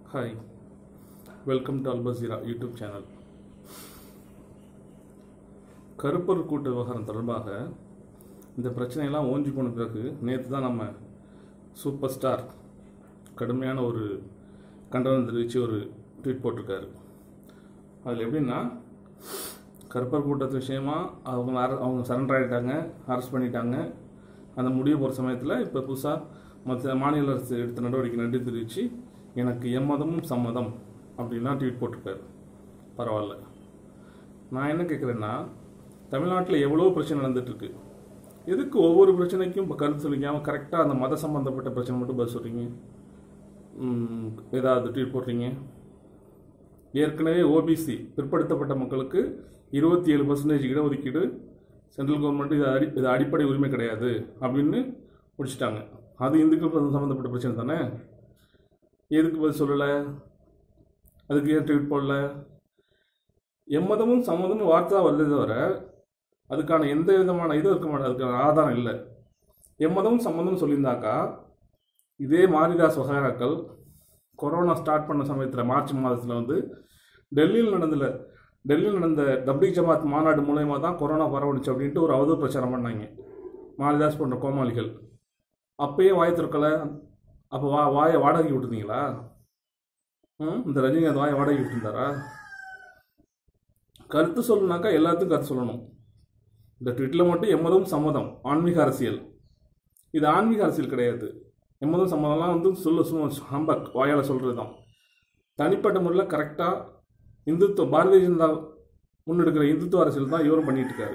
Hi welcome to அல்பசீரா YouTube channel கருப்பர் கூட்ட விவகாரம் தொடர்பாக இந்த பிரச்சனையெல்லாம் ஓஞ்சி போன பிறகு நேற்று தான் நம்ம சூப்பர் ஸ்டார் கடுமையான ஒரு கண்டனம் தெரிவித்து ஒரு ட்வீட் போட்டிருக்காரு அதில் எப்படின்னா கருப்பர் கூட்டத்து விஷயமா அவங்க அர- அவங்க சரண்டர் ஆகிட்டாங்க அரெஸ்ட் பண்ணிட்டாங்க அந்த முடிய போகிற சமயத்தில் இப்போ புதுசாக மற்ற மாநில அரசு எடுத்த நடவடிக்கை நன்றி தெரிவித்து எனக்கு எம்மதமும் சம்மதம் அப்படின்லாம் ட்வீட் போட்டிருக்காரு பரவாயில்ல நான் என்ன கேட்குறேன்னா தமிழ்நாட்டில் எவ்வளோ பிரச்சனை நடந்துட்டுருக்கு எதுக்கு ஒவ்வொரு பிரச்சனைக்கும் இப்போ கருத்து சொல்லிக்காமல் கரெக்டாக அந்த மத சம்மந்தப்பட்ட பிரச்சனை மட்டும் பதில் சொல்கிறீங்க ம், ஏதாவது ட்வீட் போடுறீங்க ஏற்கனவே ஓபிசி பிற்படுத்தப்பட்ட மக்களுக்கு இருபத்தி ஏழு பர்சன்டேஜ் இடஒதுக்கீடு சென்ட்ரல் கவர்மெண்ட் இது அடி இது அடிப்படை உரிமை கிடையாது அப்படின்னு முடிச்சிட்டாங்க அது இந்துக்கள் சம்மந்தப்பட்ட பிரச்சனை தானே எதுக்கு பதில் சொல்லலை அதுக்கு ஏன் ட்வீட் போடல எம்மதமும் சம்மதமும் வார்த்தை தான் வருதே தவிர அதுக்கான எந்த விதமான இது இருக்க மாட்டேன் அதுக்கான ஆதாரம் இல்லை எம்மதமும் சம்மதம் சொல்லியிருந்தாக்கா இதே மாரிதாஸ் வகைராக்கள் கொரோனா ஸ்டார்ட் பண்ண சமயத்தில் மார்ச் மாதத்தில் வந்து டெல்லியில் நடந்தல டெல்லியில் நடந்த தப்லீக் ஜமாத் மாநாடு மூலயமா தான் கொரோனா பரவணுச்சு அப்படின்ட்டு ஒரு அவதூறு பிரச்சாரம் பண்ணாங்க மாரிதாஸ் போன்ற கோமாளிகள் அப்பயே வாய் திறக்கலை அப்போ வா வாயை வாடகைக்கு விட்டுருந்தீங்களா ம் இந்த ரஜினிகாந்த் வாயை வாடகைக்கு விட்டுருந்தாரா கருத்து சொல்லணுனாக்கா எல்லாத்துக்கும் கருத்து சொல்லணும் இந்த ட்விட்டில் மட்டும் எம்மதும் சம்மதம் ஆன்மீக அரசியல் இது ஆன்மீக அரசியல் கிடையாது எம்மதும் சம்மதம்லாம் வந்து சொல்ல சும்மா ஹம்பக் வாயால் சொல்கிறது தான் தனிப்பட்ட முறையில் கரெக்டாக இந்துத்துவ பாரதிய ஜனதா முன்னெடுக்கிற இந்துத்துவ அரசியல் தான் இவரும் பண்ணிட்டு இருக்காரு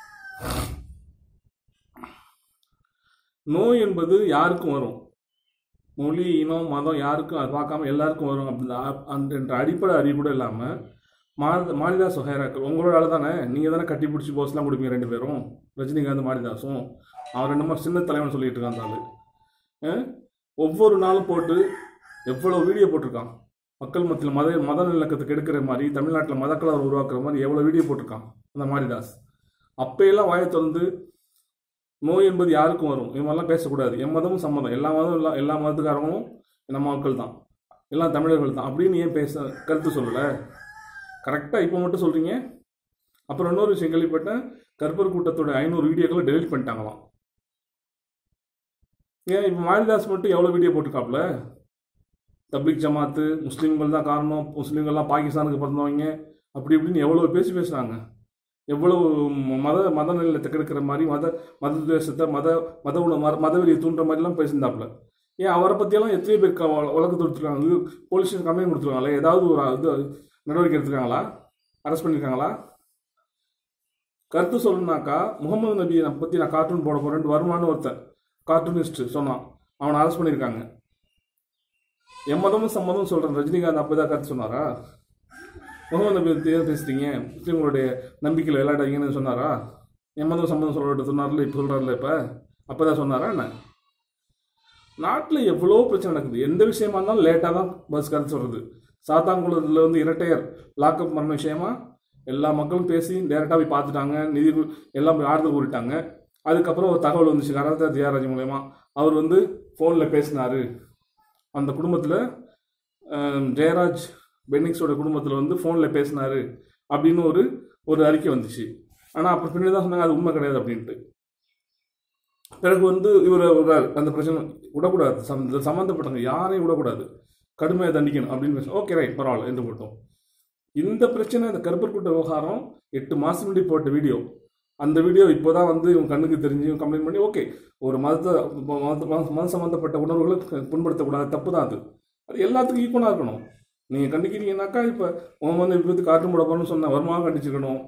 நோய் என்பது யாருக்கும் வரும் மொழி இனம் மதம் யாருக்கும் அது பார்க்காம எல்லாருக்கும் வரும் அப்படி அந்த என்ற அடிப்படை அறிவு கூட இல்லாமல் மாரித மாரிதாஸ் ஹேராக்கள் உங்களோட ஆள் தானே நீங்கள் தானே கட்டி பிடிச்சி போஸ்லாம் கொடுப்பீங்க ரெண்டு பேரும் ரஜினிகாந்த் மாரிதாஸும் அவன் ரெண்டு மாதிரி சின்ன தலைவன் சொல்லிட்டு இருக்கான் அந்த ஆளு. ஆ? ஒவ்வொரு நாளும் போட்டு எவ்வளோ வீடியோ போட்டிருக்கான் மக்கள் மத்தியில் மத மத நல்லக்கத்தை கெடுக்கிற மாதிரி தமிழ்நாட்டில் மதக்கலவர் உருவாக்குற மாதிரி எவ்வளோ வீடியோ போட்டிருக்கான் அந்த மாரிதாஸ் அப்பையெல்லாம் வாயை திறந்து நோய் என்பது யாருக்கும் வரும் இது மாதிரிலாம் பேசக்கூடாது என் மதமும் சம்மதம் எல்லா மதமும் எல்லா எல்லா மதத்துக்காரங்களும் நம்ம மக்கள் தான் எல்லாம் தமிழர்கள் தான் அப்படின்னு ஏன் பேச கருத்து சொல்லலை கரெக்டாக இப்போ மட்டும் சொல்கிறீங்க அப்புறம் இன்னொரு விஷயம் கேள்விப்பட்டேன் கற்பர் கூட்டத்தோட ஐநூறு வீடியோக்களை டெலிட் பண்ணிட்டாங்களாம் ஏன் இப்போ மாரிதாஸ் மட்டும் எவ்வளோ வீடியோ போட்டிருக்காப்புல தப்லீக் ஜமாத்து முஸ்லீம்கள் தான் காரணம் முஸ்லீம்கள்லாம் பாகிஸ்தானுக்கு பிறந்தவங்க அப்படி இப்படின்னு எவ்வளோ பேசி பேசுகிறாங்க எவ்வளோ மத மத நிலையத்தை கெடுக்கிற மாதிரி மத மத துவேஷத்தை மத மத உண மத மதவெறியை தூண்டுற மாதிரிலாம் பேசியிருந்தாப்புல ஏன் அவரை பற்றியெல்லாம் எத்தனை பேர் க- வழக்கு தொடுத்துருக்காங்க இது போலீஸ் ஸ்டேஷன் கம்ப்ளைண்ட் கொடுத்துருக்காங்களே ஏதாவது ஒரு இது நடவடிக்கை எடுத்துருக்காங்களா அரெஸ்ட் பண்ணியிருக்காங்களா கருத்து சொல்லணுனாக்கா முகமது நபியை நான் பற்றி நான் கார்ட்டூன் போட போகிறேன்ட்டு வருமானு ஒருத்தன் கார்ட்டூனிஸ்ட் சொன்னான் அவனை அரெஸ்ட் பண்ணியிருக்காங்க எம்மதமும் சம்மதம் சொல்கிறேன் ரஜினிகாந்த் அப்போ தான் கருத்து சொன்னாரா முகமது நபி பத்தி ஏன் பேசுறீங்க முஸ்லீம்களுடைய நம்பிக்கையில் விளையாடாதீங்கன்னு சொன்னாரா எம்மதம் சம்மதம் சொல்லிட்டு சொன்னார்ல இப்போ சொல்கிறார்ல இப்போ அப்போ தான் சொன்னாரா என்ன நாட்டில் எவ்வளோ பிரச்சனை நடக்குது எந்த விஷயமா இருந்தாலும் லேட்டாக தான் பஸ் கருத்து சொல்கிறது சாத்தாங்குளத்தில் வந்து இரட்டையர் லாக்அப் பண்ண விஷயமா எல்லா மக்களும் பேசி டேரெக்டாக போய் பார்த்துட்டாங்க நிதி கு- எல்லாம் போய் ஆறுதல் கூறிட்டாங்க அதுக்கப்புறம் ஒரு தகவல் வந்துச்சு கரதா ஜெயராஜ் மூலயமா அவர் வந்து ஃபோனில் பேசினாரு அந்த குடும்பத்தில் ஜெயராஜ் பென்னிக்ஸோட குடும்பத்தில் வந்து ஃபோனில் பேசினாரு அப்படின்னு ஒரு ஒரு அறிக்கை வந்துச்சு ஆனால் அப்புறம் பின்னாடி தான் சொன்னாங்க அது உண்மை கிடையாது அப்படின்ட்டு பிறகு வந்து இவர் விடுறாரு அந்த பிரச்சனை விடக்கூடாது சம் இந்த சம்மந்தப்பட்டவங்க யாரையும் விடக்கூடாது கடுமையாக தண்டிக்கணும் அப்படின்னு பேசணும் ஓகே ரைட் பரவாயில்ல என்று போட்டோம் இந்த பிரச்சனை இந்த கருப்பர் கூட்ட விவகாரம் எட்டு மாதம் முன்னாடி போட்ட வீடியோ அந்த வீடியோ இப்போ தான் வந்து இவங்க கண்ணுக்கு தெரிஞ்சு இவங்க கம்ப்ளைண்ட் பண்ணி ஓகே ஒரு மதத்தை மத மத- மதம் சம்மந்தப்பட்ட உணர்வுகளை புண்படுத்தக்கூடாது தப்பு தான் அது அது எல்லாத்துக்கும் ஈக்குவலாக இருக்கணும் நீங்கள் கண்டிக்கிறீங்கன்னாக்கா இப்போ முகமது நபி பற்றி காட்டும் போட போகணும்னு சொன்ன வருமாக கண்டிச்சிருக்கணும்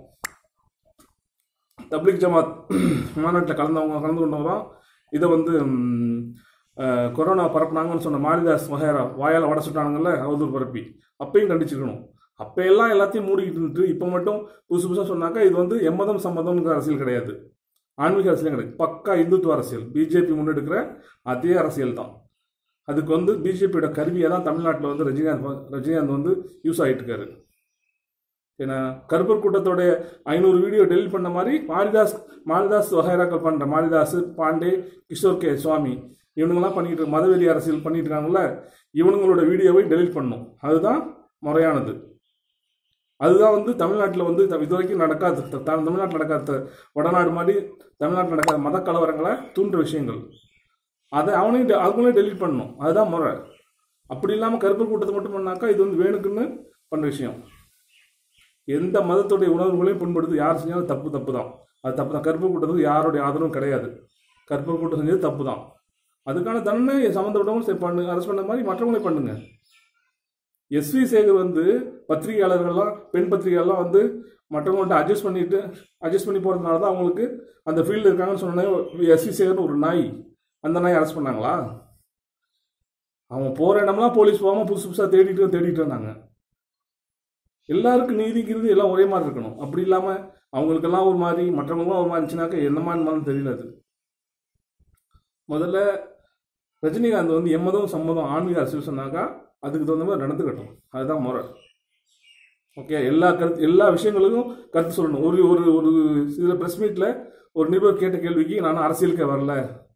தப்லிக் ஜமாத் மாநாட்டில் கலந்தவங்க கலந்து கொண்டவங்க தான் இதை வந்து ம், அஹ், கொரோனா பரப்புனாங்கன்னு சொன்ன மாரிதாஸ் வகைரா வாயால் வட சுட்டானுங்கல்ல அவதூறு பரப்பி அப்பையும் கண்டிச்சிருக்கணும் அப்பையெல்லாம் எல்லாத்தையும் மூடிக்கிட்டு இருந்துட்டு இப்போ மட்டும் புதுசு புதுசாக சொன்னாக்கா இது வந்து எம்மதம் சம்மதம்ங்கிற அரசியல் கிடையாது ஆன்மீக அரசியல் கிடையாது பக்கா இந்துத்துவ அரசியல் பிஜேபி முன்னெடுக்கிற அதே அரசியல் தான் அதுக்கு வந்து பிஜேபியோட கருவியை தான் தமிழ்நாட்டில் வந்து ரஜினிகாந்த் வ- ரஜினிகாந்த் வந்து யூஸ் ஆகிட்டு இருக்காரு ஏன்னா கருப்பர் கூட்டத்தோட ஐநூறு வீடியோ டெலிட் பண்ண மாதிரி மாரிதாஸ் மாரிதாஸ் வகைராக்கள் பண்ணுற மாரிதாஸ் பாண்டே கிஷோர் கே சுவாமி இவனுங்கெல்லாம் பண்ணிட்டு இருக்க- மதவெறி அரசியல் பண்ணிட்டு இருக்காங்கல்ல இவனுங்களோட வீடியோவை டெலீட் பண்ணும் அதுதான் முறையானது அதுதான் வந்து தமிழ்நாட்டில் வந்து த- இதுவரைக்கும் நடக்காது த- த- தமிழ்நாட்டில் நடக்காத த- வடநாடு மாதிரி தமிழ்நாட்டில் நடக்காத மத கலவரங்களை தூண்டுற விஷயங்கள் அதை அவனையும் டெ- அவங்களையும் டெலீட் பண்ணணும் அதுதான் முறை அப்படி இல்லாமல் கருப்பு கூட்டத்தை மட்டும் பண்ணாக்கா இது வந்து வேணுக்குன்னு பண்ணுற விஷயம் எந்த மதத்துடைய உணர்வுகளையும் புண்படுத்து யார் செஞ்சாலும் தப்பு தப்பு தான் அது தப்பு தான் கருப்பு கூட்டத்துக்கு யாருடைய ஆதரவும் கிடையாது கருப்பு கூட்டம் செஞ்சது தப்பு தான் அதுக்கான தண்டனை சம்மந்தப்பட்டவங்க சரி பண்ணு அரசு பண்ண மாதிரி மற்றவங்களையும் பண்ணுங்க எஸ்வி சேகர் வந்து பத்திரிகையாளர்கள்லாம் பெண் பத்திரிகையாளர்லாம் வந்து மற்றவங்கள்ட்ட அட்ஜஸ்ட் பண்ணிட்டு அட்ஜஸ்ட் பண்ணி போகிறதுனால தான் அவங்களுக்கு அந்த ஃபீல்டில் இருக்காங்கன்னு சொன்னோன்னே எஸ்வி சேகர்னு ஒரு நாய் அந்த நாய் அரெஸ்ட் பண்ணாங்களா அவன் போகிற இடம்லாம் போலீஸ் போகாமல் புதுசு புதுசாக தேடிட்டு தேடிட்டு இருந்தாங்க எல்லாருக்கும் நீதிங்கிறது எல்லாம் ஒரே மாதிரி இருக்கணும் அப்படி இல்லாமல் அவங்களுக்கெல்லாம் ஒரு மாதிரி மற்றவங்களும் ஒரு மாதிரி இருந்துச்சுனாக்கா என்ன மாதிரி மாதிரி தெரியல அது முதல்ல ரஜினிகாந்த் வந்து எம்மதம் சம்மதம் ஆன்மீக அரசியல் சொன்னாக்கா அதுக்கு தகுந்த மாதிரி நடந்துக்கட்டும் அதுதான் முறை ஓகே எல்லா கருத்து எல்லா விஷயங்களுக்கும் கருத்து சொல்லணும் ஒரு ஒரு ஒரு சில ப்ரெஸ் மீட்டில் ஒரு நிருபர் கேட்ட கேள்விக்கு நான் அரசியலுக்கே வரல